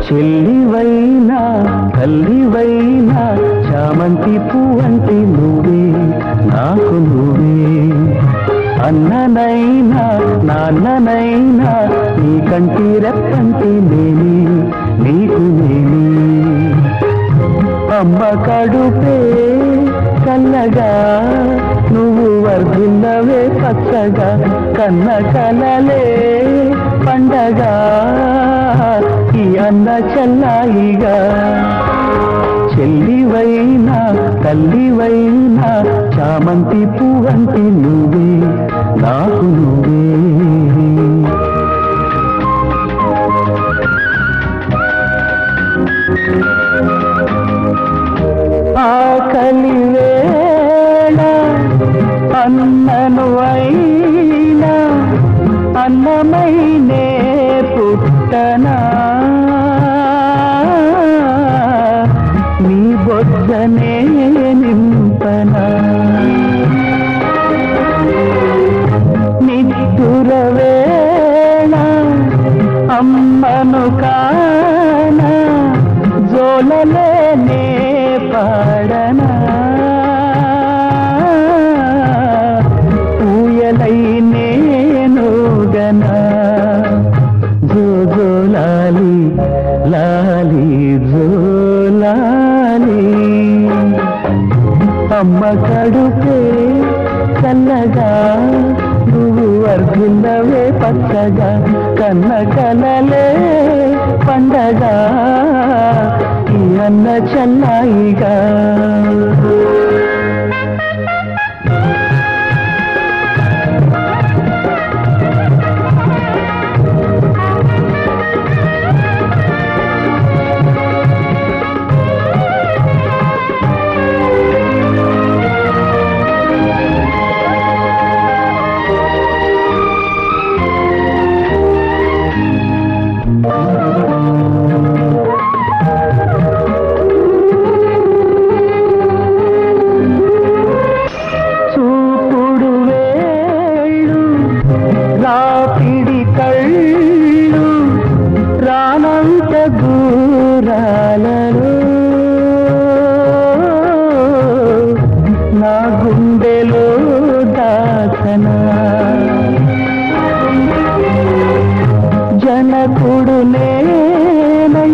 చెల్లివైనా తల్లివైనా చామంతి పువ్వంటి నువ్వే నాకు నువ్వే అన్ననైనా నాన్ననైనా నీ కంటి రెప్పంటి నేనే నీకు నేనే అమ్మ కడుపే కల్లగా నువ్వు వర్ధిల్లవే పచ్చగా కన్న కలలే పండగ ఈ అన్న చెల్లాయిగా చెల్లివైనా తల్లివైనా చామంతి పువ్వంటి నువ్వే నాకు నువ్వే ఆకలి వేళ అన్నను అయినా అన్నమైనే పుట్టనా నీ బొజ్జనే నింపనా నిద్దుర వేళ అమ్మను కాన జోలలేనే పాడనా ఊయలై నేను గనా జో జో లాలి లాలి జో లాలి అమ్మ కడుపే చల్లగా నువ్వు వర్ధిల్లవే పచ్చగా కన్న కలలే పండగ ఈ అన్న చల్లాయిగా చూపుడు వేళ్ళు రాపిడి కళ్ళు రానంత దూరాలలో నా గుండెలో దాచనా జనకుడు నేనై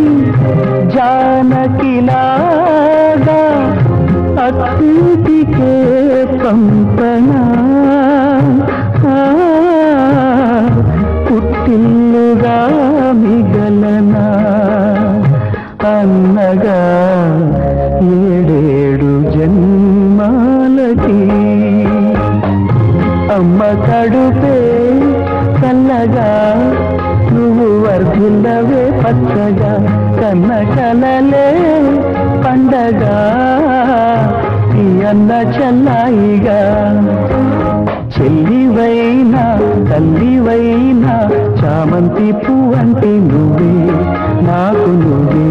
జానకిలాగా అతిథికే పంపనా ఆ, పుట్టిల్లుగా మిగలనా అన్నగా ఏడేడు జన్మాలకి అమ్మ కడుపే చల్లగా నువ్వు వర్ధిల్లవే పచ్చగా కన్న కలలే పండగ ఈ అన్న చల్లాయిగా చెల్లివైనా తల్లివైనా చామంతి పువ్వంటి నువ్వే నాకు నువ్వే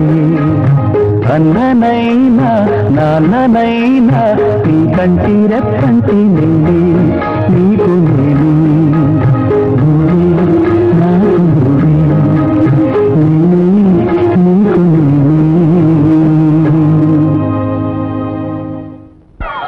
అన్ననైనా నాన్ననైనా నీ కంటి రెప్పంటి నిన్నే